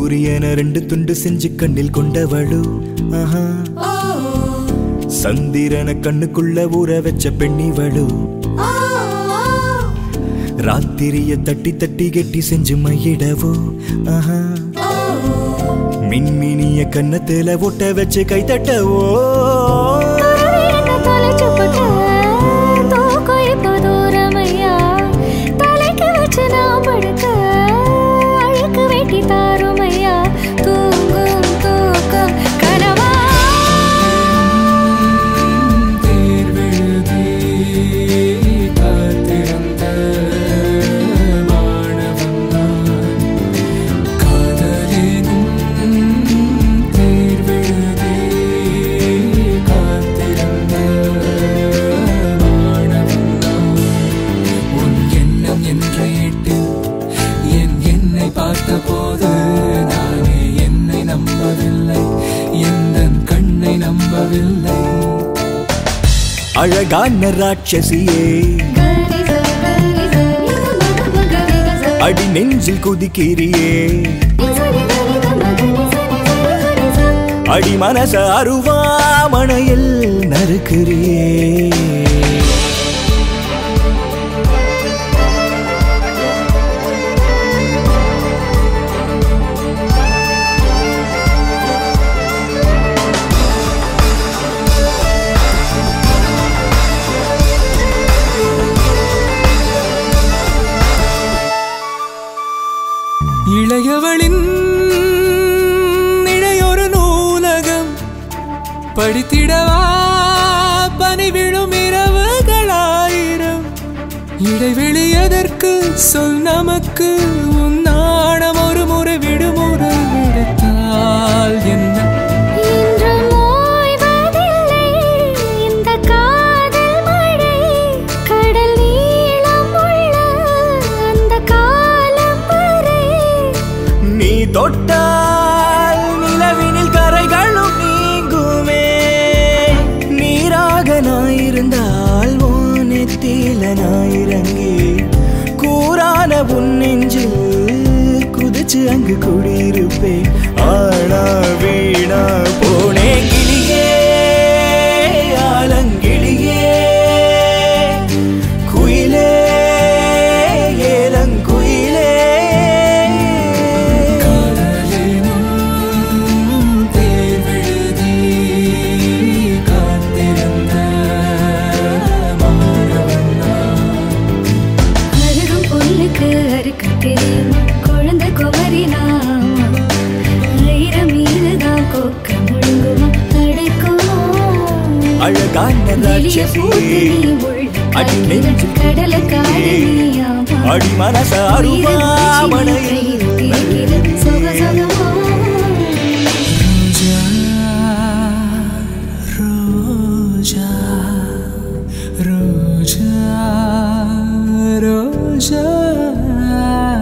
சூரியன ரெண்டு துண்டு செஞ்சு கண்ணில் கொண்டவளு ஆஹா சந்திரன கண்ணுக்குள்ள ஊற வச்ச பெண்ணிவளு ராத்திரிய தட்டி தட்டி கெட்டி செஞ்சு மையிடவோ ஆஹா மின்மினிய கன்னத்துல ஒட்ட வச்சு கை தட்டவோ தேர்வெழுதி காத்திருந்த மாணவன் நான். காதலினும் தேர்வெழுதி காத்திருந்த மாணவன் நான். உன் எண்ணம் என்ற ஏட்டில் என் என்னை பார்த்தபோது நானே என்னை நம்பவில்லை எந்த கண்ணை நம்பவில்லை அழகான ராட்சசியே அடி நெஞ்சில் குதிக்கிறியே அடி மனச அருவாமணையில் நறுக்கிறியே இளையவளின் இளையொரு நூலகம் படித்திடவா பனி விழும் இரவுகளாயிரம் இடைவெளி எதற்கு சொல் நமக்கு உன் நாணம் ஒரு முறை விடுமுறை விடுத்தால் என்ன நீ தொட்டால் நிலவினில் கரைகளும் நீங்குமே நீராக நாயிருந்தால் ஓனத்தில நாயிறங்கி கூறான உன் நெஞ்சில் குதிச்சு அங்கு குடியிருப்பேன் ஆனா வீணா போனே கிளியே ஆலங்கிளியே குயிலே ஏலங்குயிலே காதலினும் தேர்வெழுதி காத்திருந்த மாணவன் நான். குழந்தை குமரி நாம ஆயிரம் மீதுதான் கொக்க முழுங்குமா அடைக்குமா அழகான ராட்சசியே அடி நெஞ்சில் அடி மனச அருவாமணையில் ரோஜா ரோஜா ரோஜா